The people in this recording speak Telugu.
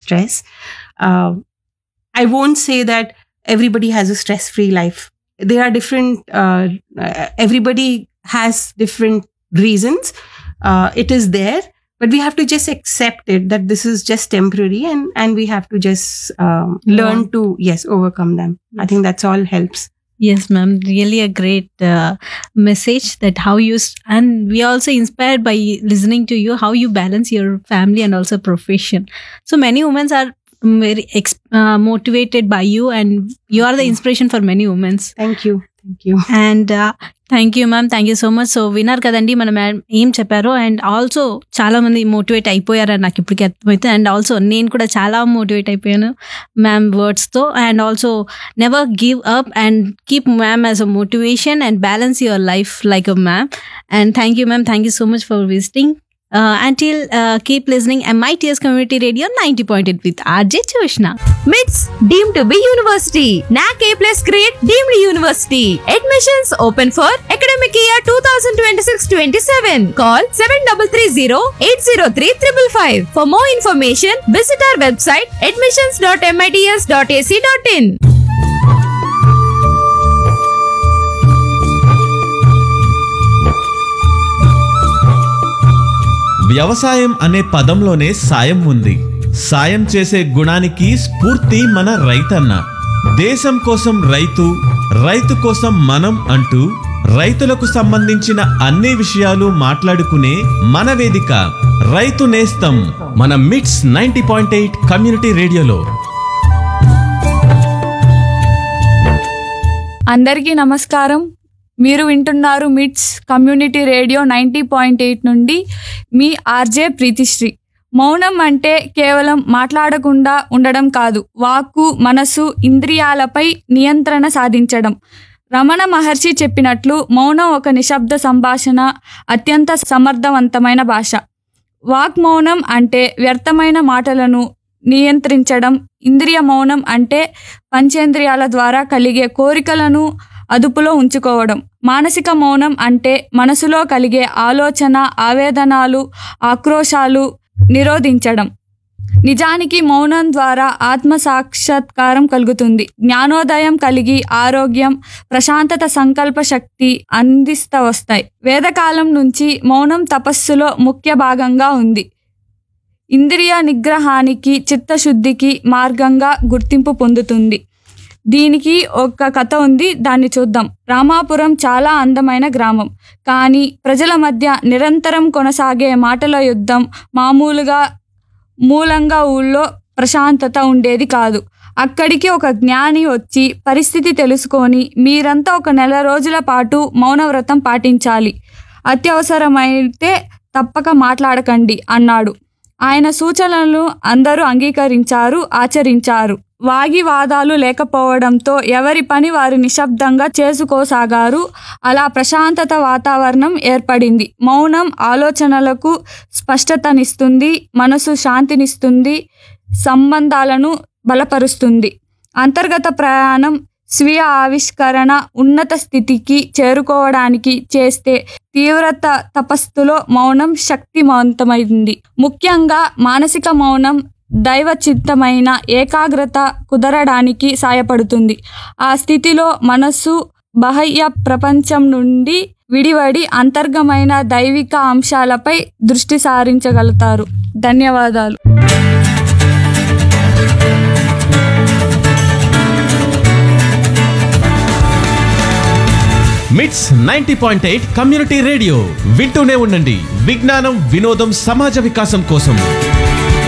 stress. Uh, I won't say that everybody has a stress free life. There are different, uh, uh, everybody has different reasons. Uh, it is there, but we have to just accept it that this is just temporary and, and we have to just um, learn to, yes, overcome them. I think that's all helps. Yes, ma'am. Really a great uh, message that how you s- and we are also inspired by listening to you how you balance your family and also profession. So many women are mm, very ex- uh, motivated by you, and you are the inspiration for many women. Thank you. Thank you. And thank you ma'am thank you so much so విన్నారు కదండి మన మ్యామ్ ఏం చెప్పారో అండ్ ఆల్సో చాలా మంది మోటివేట్ అయిపోయారని నాకు ఇప్పటికీ అర్థమైతే అండ్ ఆల్సో నేను కూడా చాలా మోటివేట్ అయిపోయాను మ్యామ్ వర్డ్స్తో and also never give up and keep ma'am as a motivation and balance your life like a ma'am and thank you ma'am thank you so much for visiting until keep listening MITS community radio ninety point eight with RJ చూసిన MITS deemed to be university. NAC A plus grade deemed university. Admissions open for academic year 2026-27. Call 7330-803-555. For more information, visit our website admissions.mits.ac.in. వ్యవసాయం అనే పదంలోనే సాయం ఉంది సాయం చేసే గుణానికి స్ఫూర్తి మన రైతన్న దేశం కోసం రైతు రైతు కోసం మనం అంటూ రైతులకు సంబంధించిన అన్ని విషయాలు మాట్లాడుకునే మన వేదిక రైతు నేస్తం మన మిట్స్ నైంటీ పాయింట్ ఎయిట్ కమ్యూనిటీ రేడియోలో అందరికీ నమస్కారం మీరు వింటున్నారు MITS community radio ninety point eight నుండి మీ ఆర్జే ప్రీతిశ్రీ మౌనం అంటే కేవలం మాట్లాడకుండా ఉండడం కాదు వాక్కు మనసు ఇంద్రియాలపై నియంత్రణ సాధించడం రమణ మహర్షి చెప్పినట్లు మౌనం ఒక నిశ్శబ్ద సంభాషణ అత్యంత సమర్థవంతమైన భాష వాక్మౌనం అంటే వ్యర్థమైన మాటలను నియంత్రించడం ఇంద్రియ మౌనం అంటే పంచేంద్రియాల ద్వారా కలిగే కోరికలను అదుపులో ఉంచుకోవడం మానసిక మౌనం అంటే మనసులో కలిగే ఆలోచన ఆవేదనాలు ఆక్రోశాలు నిరోధించడం నిజానికి మౌనం ద్వారా ఆత్మ సాక్షాత్కారం కలుగుతుంది జ్ఞానోదయం కలిగి ఆరోగ్యం ప్రశాంతత సంకల్ప శక్తి అందిస్త వస్తాయి వేదకాలం నుంచి మౌనం తపస్సులో ముఖ్య భాగంగా ఉంది ఇంద్రియ నిగ్రహానికి చిత్తశుద్ధికి మార్గంగా గుర్తింపు పొందుతుంది దీనికి ఒక కథ ఉంది దాన్ని చూద్దాం రామాపురం చాలా అందమైన గ్రామం కానీ ప్రజల మధ్య నిరంతరం కొనసాగే మాటల యుద్ధం మామూలుగా మూలంగా ఊళ్ళో ప్రశాంతత ఉండేది కాదు అక్కడికి ఒక జ్ఞాని వచ్చి పరిస్థితి తెలుసుకొని మీరంతా ఒక నెల రోజుల పాటు మౌనవ్రతం పాటించాలి అత్యవసరమైతే తప్పక మాట్లాడకండి అన్నాడు ఆయన సూచనలను అందరూ అంగీకరించారు ఆచరించారు వాగివాదాలు లేకపోవడంతో ఎవరి పని వారు నిశ్శబ్దంగా చేసుకోసాగారు అలా ప్రశాంతత వాతావరణం ఏర్పడింది మౌనం ఆలోచనలకు స్పష్టతనిస్తుంది మనసు శాంతినిస్తుంది సంబంధాలను బలపరుస్తుంది అంతర్గత ప్రయాణం స్వీయ ఆవిష్కరణ ఉన్నత స్థితికి చేరుకోవడానికి చేస్తే తీవ్రత తపస్సులో మౌనం శక్తివంతమైంది ముఖ్యంగా మానసిక మౌనం దైవచిత్తమైన ఏకాగ్రత కుదరడానికి సాయపడుతుంది ఆ స్థితిలో మనస్సు బాహ్య ప్రపంచం నుండి విడివడి అంతర్గమైన దైవిక అంశాలపై దృష్టి సారించగలుగుతారు ధన్యవాదాలు MITS ninety point eight community radio వింటూనే ఉండండి విజ్ఞానం వినోదం సమాజ వికాసం కోసం